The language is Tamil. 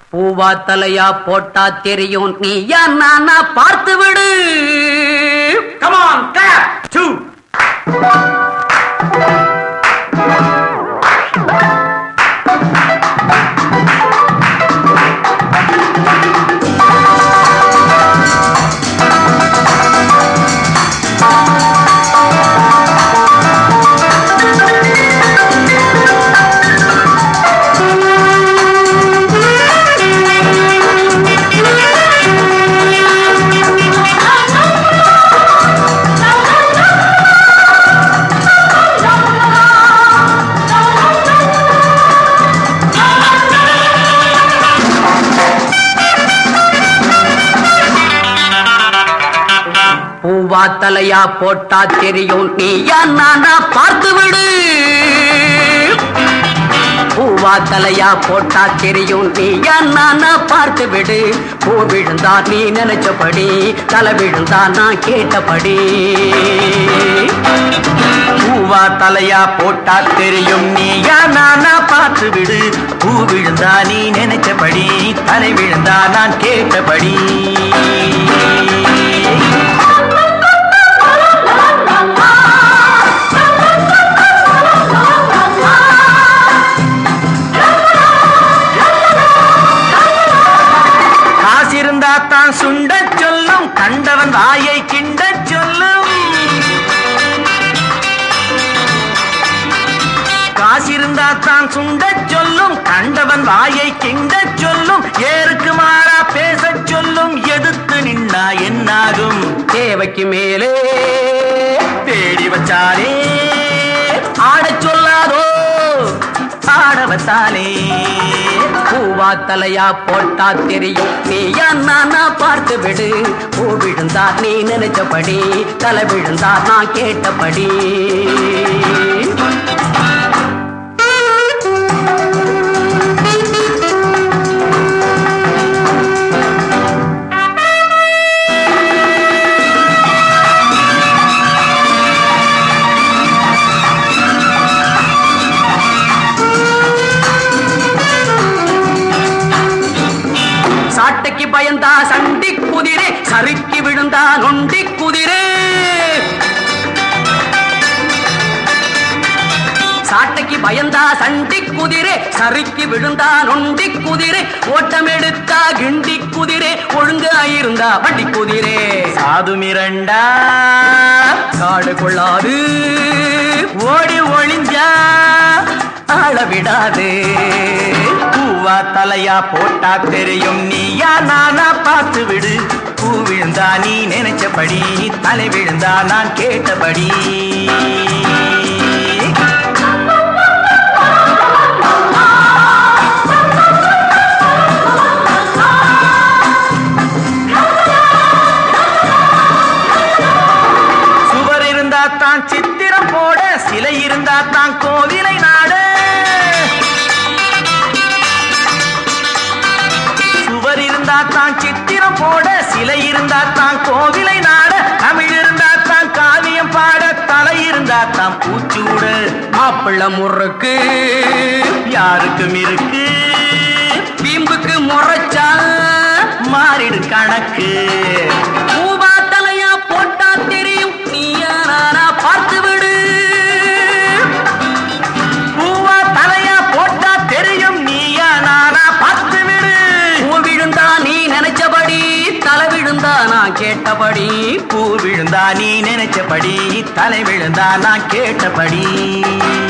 பூவா தலையா போட்டா தெரியும் நீயா நானா பார்த்து விடு Come on, clap. Two. பூவா தலையா போட்டா தெரியும் நீயா நானா பார்த்து விடு பூவா தலையா போட்டா தெரியும் நீயா நானா பார்த்து விடு பூ விழுந்தா நீ நினைச்சபடி தலை விழுந்தா நான் கேட்டபடி பூவா தலையா போட்டா தெரியும் நீயா நானா பார்த்து விடு பூ விழுந்தா நீ நினைச்சபடி தலை விழுந்தா நான் கேட்டபடி காசிருந்தா தான் சுண்ட சொல்லும் கண்டவன் வாயை கிண்ட சொல்லும் காசிருந்தா தான் சுண்ட சொல்லும் கண்டவன் வாயை கிண்ட சொல்லும் ஏருக்கு மாறா பேச சொல்லும் எதிர்த்து நின்னா என்னாகும் தேவைக்கு மேலே தேடி வச்சாலே ஆடச் சொல்லாதோ ஆட வச்சாலே பூவா தலையா போட்டா தெரியும் நீயா நானா பார்த்து விடு பூ விழுந்தா நீ நினைச்சபடி தலை விழுந்தா நான் கேட்டபடி சாட்டைக்கு பயந்தா சண்டி குதிரை சறுக்கி விழுந்தா நொண்டி குதிரை சாட்டைக்கு பயந்தா சண்டி குதிரை சறுக்கி விழுந்தா நொண்டி குதிரை ஓட்டம் எடுத்தா கிண்டி குதிரை ஒழுங்கா இருந்தா வண்டி குதிரை சாது மிரண்டா காடு கொள்ளாது ஓடி ஒளிஞ்சா ஆள விடாது பூவா தலையா போட்டா தெரியும் நீயா நானா பார்த்து விடு பூ விழுந்தா நீ நினைச்சபடி தலை விழுந்தா நான் கேட்டபடி சுவர் இருந்தா தான் சித்திரம் போட சிலை இருந்தா தான் கோவிலை நாட சுவர் இருந்தா தான் சித்திரம் போட சிலை இருந்தா தான் கோவிலை நாட தமிழ் இருந்தா தான் காவியம் பாட தலை இருந்தா தான் பூச்சூட மாப்பிள்ள முறுக்கு யாருக்கும் இருக்கு பீம்புக்கு முறைச்சா மாறிடு கணக்கு பூவா தலையா போட்டா தெரியும் நீயா நானா பார்த்து விடு பூவா தலையா போட்டா தெரியும் நீயா நானா பார்த்து விடு பூ விழுந்தா நீ நினைச்சபடி தலை விழுந்தா நான் கேட்டபடி பூ விழுந்தா நீ நினைச்சபடி தலை விழுந்தா நான் கேட்டபடி